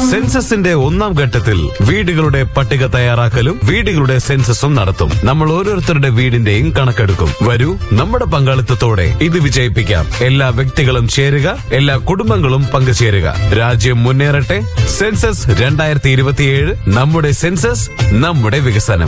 സെൻസസിന്റെ ഒന്നാം ഘട്ടത്തിൽ വീടുകളുടെ പട്ടിക തയ്യാറാക്കലും വീടുകളുടെ സെൻസസും നടത്തും നമ്മൾ ഓരോരുത്തരുടെ വീടിന്റെയും കണക്കെടുക്കും വരൂ നമ്മുടെ പങ്കാളിത്തത്തോടെ ഇത് വിജയിപ്പിക്കാം എല്ലാ വ്യക്തികളും ചേരുക എല്ലാ കുടുംബങ്ങളും പങ്കുചേരുക രാജ്യം മുന്നേറട്ടെ സെൻസസ് രണ്ടായിരത്തി ഇരുപത്തിയേഴ് നമ്മുടെ സെൻസസ് നമ്മുടെ വികസനം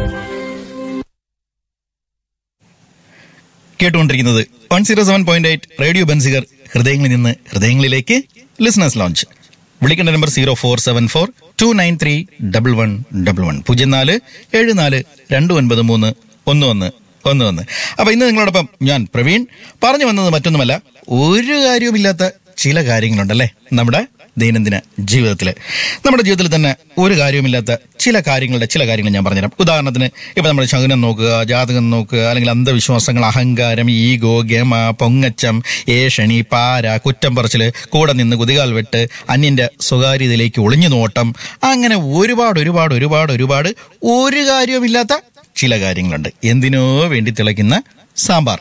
കേട്ടുകൊണ്ടിരിക്കുന്നത് one zero seven point eight radio Benziger ഹൃദയങ്ങളിൽ നിന്ന് ഹൃദയങ്ങളിലേക്ക് ലിസണേഴ്സ് ലോഞ്ച് വിളിക്കേണ്ട number zero four seven four two nine three double one double one പൂജ്യം നാല് ഏഴ് നാല് രണ്ട് ഒൻപത് മൂന്ന് ഒന്ന് ഒന്ന് ഒന്ന് ഒന്ന് അപ്പൊ ഇന്ന് നിങ്ങളോടൊപ്പം ഞാൻ പ്രവീൺ പറഞ്ഞു വന്നത് മറ്റൊന്നുമല്ല ഒരു കാര്യവുമില്ലാത്ത ചില കാര്യങ്ങളുണ്ടല്ലേ നമ്മുടെ ദൈനംദിന ജീവിതത്തിൽ നമ്മുടെ ജീവിതത്തിൽ തന്നെ ഒരു കാര്യവുമില്ലാത്ത ചില കാര്യങ്ങളുടെ ചില കാര്യങ്ങൾ ഞാൻ പറഞ്ഞുതരാം ഉദാഹരണത്തിന് ഇപ്പൊ നമ്മുടെ ശകുനം നോക്കുക ജാതകം നോക്കുക അല്ലെങ്കിൽ അന്ധവിശ്വാസങ്ങൾ അഹങ്കാരം ഈഗോ ഗമ പൊങ്ങച്ചം ഏഷണി പാര കുറ്റം പറച്ചില് കൂടെ നിന്ന് കുതികാൽ വെട്ട് അന്യന്റെ സ്വകാര്യതയിലേക്ക് ഒളിഞ്ഞു നോട്ടം അങ്ങനെ ഒരുപാട് ഒരുപാട് ഒരുപാട് ഒരുപാട് ഒരു കാര്യവുമില്ലാത്ത ചില കാര്യങ്ങളുണ്ട് എന്തിനോ വേണ്ടി തിളയ്ക്കുന്ന സാമ്പാർ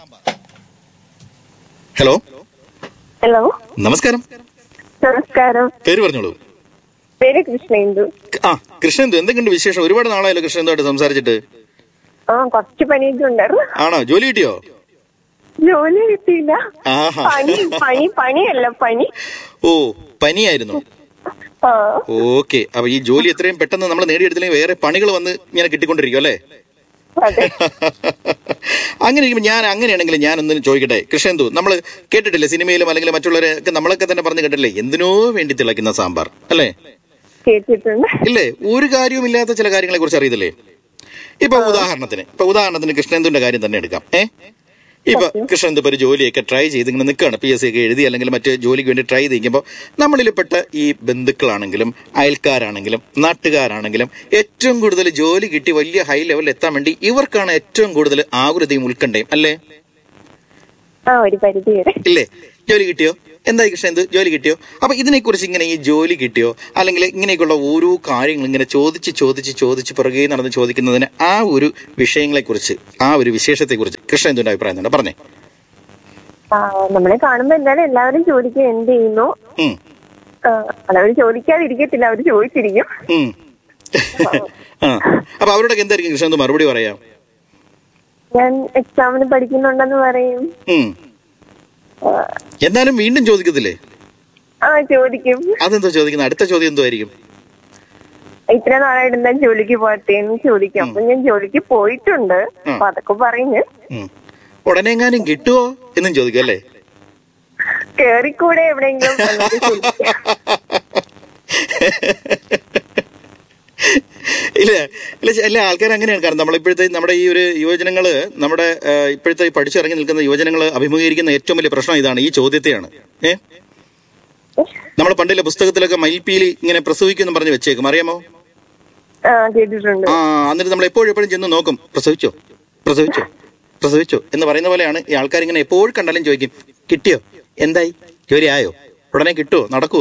ഹലോ ഹലോ നമസ്കാരം നമസ്കാരം പേര് പറഞ്ഞോളൂ പേര് കൃഷ്ണേന്ദു ആ കൃഷ്ണന്തു എന്തൊക്കെയുണ്ട് വിശേഷം ഒരുപാട് നാളായല്ലോ കൃഷ്ണന്തുമായിട്ട് സംസാരിച്ചിട്ട് ആ കുറച്ച് പണിയൊക്കെ ഉണ്ടായിരുന്നു ആണോ ജോലി കിട്ടിയോ ജോലി കിട്ടിയില്ല ആഹാ. പണി പണി പണിയല്ല പണി ഓ പനിയായിരുന്നു ആ ഓക്കെ അപ്പൊ ഈ ജോലി എത്രയും പെട്ടെന്ന് നമ്മൾ നേടിയെടുത്തില്ലെങ്കിൽ വേറെ പണികൾ വന്ന് ഇങ്ങനെ കിട്ടിക്കൊണ്ടിരിക്കും അല്ലേ അതെ അങ്ങനെ ഇരിക്കുമ്പോൾ ഞാൻ അങ്ങനെയാണെങ്കിൽ ഞാൻ ഒന്ന് ചോദിക്കട്ടെ കൃഷ്ണന്തു നമ്മൾ കേട്ടിട്ടില്ലേ സിനിമയിലും അല്ലെങ്കിൽ മറ്റുള്ളവരെ ഒക്കെ നമ്മളൊക്കെ തന്നെ പറഞ്ഞു കേട്ടില്ലേ എന്തിനോ വേണ്ടി തിളയ്ക്കുന്ന സാമ്പാർ അല്ലേ കേട്ടിട്ടുണ്ട് ഇല്ലേ ഒരു കാര്യവുമില്ലാത്ത ചില കാര്യങ്ങളെ കുറിച്ച് അറിയത്തില്ലേ ഇപ്പൊ ഉദാഹരണത്തിന് ഇപ്പൊ ഉദാഹരണത്തിന് കൃഷ്ണന്തുന്റെ കാര്യം തന്നെ എടുക്കാം ഏ ഇപ്പൊ കൃഷ്ണന്ത് ഇപ്പൊ ഒരു ജോലിയൊക്കെ ട്രൈ ചെയ്ത് ഇങ്ങനെ നിൽക്കുകയാണ് പി എസ് സി ഒക്കെ എഴുതി അല്ലെങ്കിൽ മറ്റ് ജോലിക്ക് വേണ്ടി ട്രൈ ചെയ്തിരിക്കുമ്പോൾ നമ്മളിൽപ്പെട്ട ഈ ബന്ധുക്കളാണെങ്കിലും അയൽക്കാരാണെങ്കിലും നാട്ടുകാരാണെങ്കിലും ഏറ്റവും കൂടുതൽ ജോലി കിട്ടി വലിയ ഹൈ ലെവലിൽ എത്താൻ വേണ്ടി ഇവർക്കാണ് ഏറ്റവും കൂടുതൽ ആകുലതയും ഉത്കണ്ഠയും അല്ലേ ആ ഒരു പരിധി വരെ ഇല്ലേ ജോലി കിട്ടിയോ എന്തായി കൃഷ്ണ എന്ത് ജോലി കിട്ടിയോ അപ്പൊ ഇതിനെക്കുറിച്ച് ഇങ്ങനെ ഈ ജോലി കിട്ടിയോ അല്ലെങ്കിൽ ഇങ്ങനെയൊക്കെയുള്ള ഓരോ കാര്യങ്ങൾ ഇങ്ങനെ ചോദിച്ച് ചോദിച്ച് ചോദിച്ച് പുറകെ നടന്ന് ചോദിക്കുന്നതിന് ആ ഒരു വിഷയങ്ങളെ കുറിച്ച് ആ ഒരു വിശേഷത്തെ കുറിച്ച് കൃഷ്ണ എന്തുണ്ട് അഭിപ്രായം എന്താണ് പറഞ്ഞേ ആ നമ്മളെ കാണുമ്പോ എന്തായാലും എല്ലാവരും ചോദിക്കും എന്ത് ചെയ്യുന്നു ഉം, ആ, അതവര് ചോദിക്കാതിരിക്കത്തില്ല അവര് ചോദിച്ചിരിക്കും ഉം. ആ അപ്പൊ അവരോടൊക്കെ എന്തായിരിക്കും കൃഷ്ണ എന്ത് മറുപടി പറയാം ഞാൻ എക്സാമിന് പഠിക്കുന്നുണ്ടെന്ന് പറയും ഉം. ആ, എന്നാലും വീണ്ടും ചോദിക്കത്തില്ലേ ആ ചോദിക്കും അതെന്തോ ചോദിക്കുന്നത് അടുത്ത ചോദ്യം എന്തോ ആയിരിക്കും ഇത്ര നാളായിട്ട് എന്താ ജോലിക്ക് പോകത്തേന്ന് ചോദിക്കും അപ്പൊ ഞാൻ ജോലിക്ക് പോയിട്ടുണ്ട് അപ്പൊ അതൊക്കെ പറഞ്ഞു ഉം. ഉടനെ എങ്ങാനും കിട്ടുവോ എന്നും ചോദിക്കും അല്ലേ കേറിക്കൂടെ എവിടെയെങ്കിലും എന്നൊക്കെ ചോദിക്കും. ഇല്ല ഇല്ല എല്ലാ ആൾക്കാർ അങ്ങനെയാണ് കാരണം നമ്മളിപ്പോഴത്തെ നമ്മുടെ ഈ ഒരു യുവജനങ്ങള് നമ്മുടെ ആ, ഇപ്പോഴത്തെ ഈ പഠിച്ചിറങ്ങി നിൽക്കുന്ന യുവജനങ്ങൾ അഭിമുഖീകരിക്കുന്ന ഏറ്റവും വലിയ പ്രശ്നം ഇതാണ് ഈ ചോദ്യത്തെയാണ് ഏ നമ്മൾ പണ്ടിലെ പുസ്തകത്തിലൊക്കെ മയിൽപ്പീലി ഇങ്ങനെ പ്രസവിക്കുമെന്ന് പറഞ്ഞ് വെച്ചേക്കും അറിയാമോ ആ കേട്ടിട്ടുണ്ട് ആ എന്നിട്ട് നമ്മൾ എപ്പോഴും എപ്പോഴും ചെന്ന് നോക്കും പ്രസവിച്ചോ പ്രസവിച്ചോ പ്രസവിച്ചോ എന്ന് പറയുന്ന പോലെയാണ് ഈ ആൾക്കാർ ഇങ്ങനെ എപ്പോഴും കണ്ടാലും ചോദിക്കും കിട്ടിയോ എന്തായി ജോലി ആയോ ഉടനെ കിട്ടുമോ നടക്കുവോ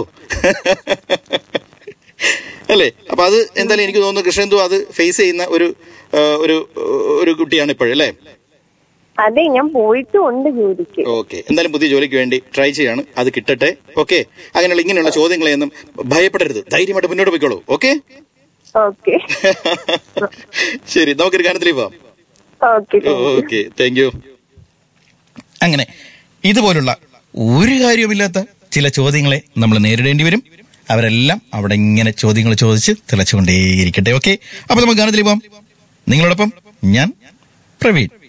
അല്ലേ അപ്പൊ അത് എന്തായാലും എനിക്ക് തോന്നുന്നു കൃഷ്ണന്തു അത് ഫേസ് ചെയ്യുന്ന ഒരു ആ, ഒരു ഒരു കുട്ടിയാണ് ഇപ്പോഴല്ലേ അതെ ഞാൻ പോയിട്ടും ഉണ്ട് ജോലിക്ക് ഓക്കെ എന്തായാലും പുതിയ ജോലിക്ക് വേണ്ടി ട്രൈ ചെയ്യാണ് അത് കിട്ടട്ടെ ഓക്കെ അങ്ങനെയുള്ള ഇങ്ങനെയുള്ള ചോദ്യങ്ങളെയൊന്നും ഭയപ്പെടരുത് ധൈര്യമായിട്ട് മുന്നോട്ട് പോയിക്കോളൂ ഓക്കെ ഓക്കെ ശരി നമുക്കൊരു ഗാനത്തിലേക്ക് പോവാം ഓക്കെ ഓക്കെ താങ്ക് യു അങ്ങനെ ഇതുപോലുള്ള ഒരു കാര്യവുമില്ലാത്ത ചില ചോദ്യങ്ങളെ നമ്മൾ നേരിടേണ്ടി വരും അവരെല്ലാം അവിടെ ഇങ്ങനെ ചോദ്യങ്ങൾ ചോദിച്ച് തിളച്ചുകൊണ്ടേയിരിക്കട്ടെ ഓക്കെ അപ്പൊ നമുക്ക് ഗാനത്തിലേക്ക് പോവാം നിങ്ങളോടൊപ്പം ഞാൻ പ്രവീൺ